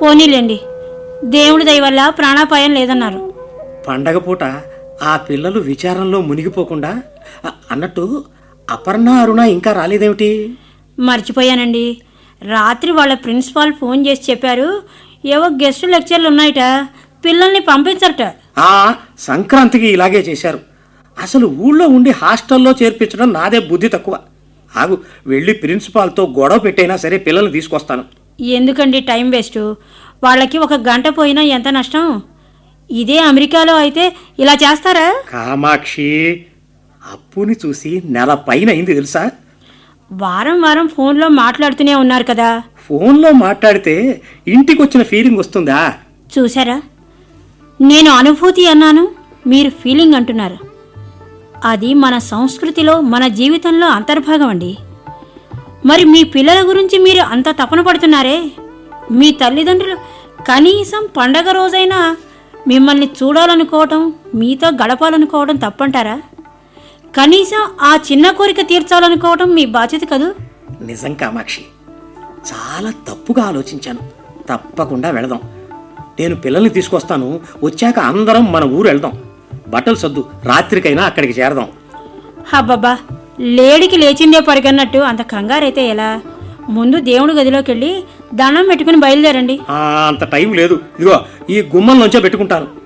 పోనీలేండి దేవుడి దయ వల్ల ప్రాణాపాయం లేదన్నారు పండగ పూట ఆ పిల్లలు విచారంలో మునిగిపోకుండా అ- అన్నట్టు అపర్ణ అరుణ ఇంకా రాలేదేమిటి మర్చిపోయానండి రాత్రి వాళ్ళ ప్రిన్సిపాల్ ఫోన్ చేసి చెప్పారు ఏవో గెస్ట్ లెక్చర్లు ఉన్నాయట పిల్లల్ని పంపించరట ఆ సంక్రాంతికి ఇలాగే చేశారు అసలు ఊళ్ళో ఉండి హాస్టల్లో చేర్పించడం నాదే బుద్ధి తక్కువ ఆగు వెళ్ళి ప్రిన్సిపాల్తో గొడవ పెట్టైనా సరే పిల్లల్ని తీసుకొస్తాను ఎందుకండి టైం వేస్ట్ వాళ్ళకి ఒక గంట పోయినా ఎంత నష్టం ఇదే అమెరికాలో అయితే ఇలా చేస్తారా కామాక్షి అప్పుని చూసి నెల పైన అయింది తెలుసా వారం వారం ఫోన్లో మాట్లాడుతూనే ఉన్నారు కదా ఫోన్లో మాట్లాడితే ఇంటికి వచ్చిన ఫీలింగ్ వస్తుందా చూసారా నేను అనుభూతి అన్నాను మీరు ఫీలింగ్ అంటున్నారు అది మన సంస్కృతిలో మన జీవితంలో అంతర్భాగం అండి మరి మీ పిల్లల గురించి మీరు అంత తపన పడుతున్నారే మీ తల్లిదండ్రులు కనీసం పండగ రోజైనా మిమ్మల్ని చూడాలనుకోవటం మీతో గడపాలనుకోవడం తప్పంటారా కనీసం ఆ చిన్న కోరిక తీర్చాలనుకోవటం మీ బాధ్యత కదూ నిజం కామాక్షి చాలా తప్పుగా ఆలోచించాను తప్పకుండా వెళదాం నేను పిల్లల్ని తీసుకొస్తాను వచ్చాక అందరం మన ఊరు వెళ్దాం బట్టలు సర్దు రాత్రికైనా అక్కడికి చేరదాం హబ్బబ్బా లేడికి లేచిందే పరిగన్నట్టు అంత కంగారైతే ఎలా ముందు దేవుడి గదిలోకి వెళ్ళి దండం పెట్టుకుని బయలుదేరండి ఆ, అంత టైం లేదు ఇదిగో ఈ గుమ్మం నుంచే పెట్టుకుంటాను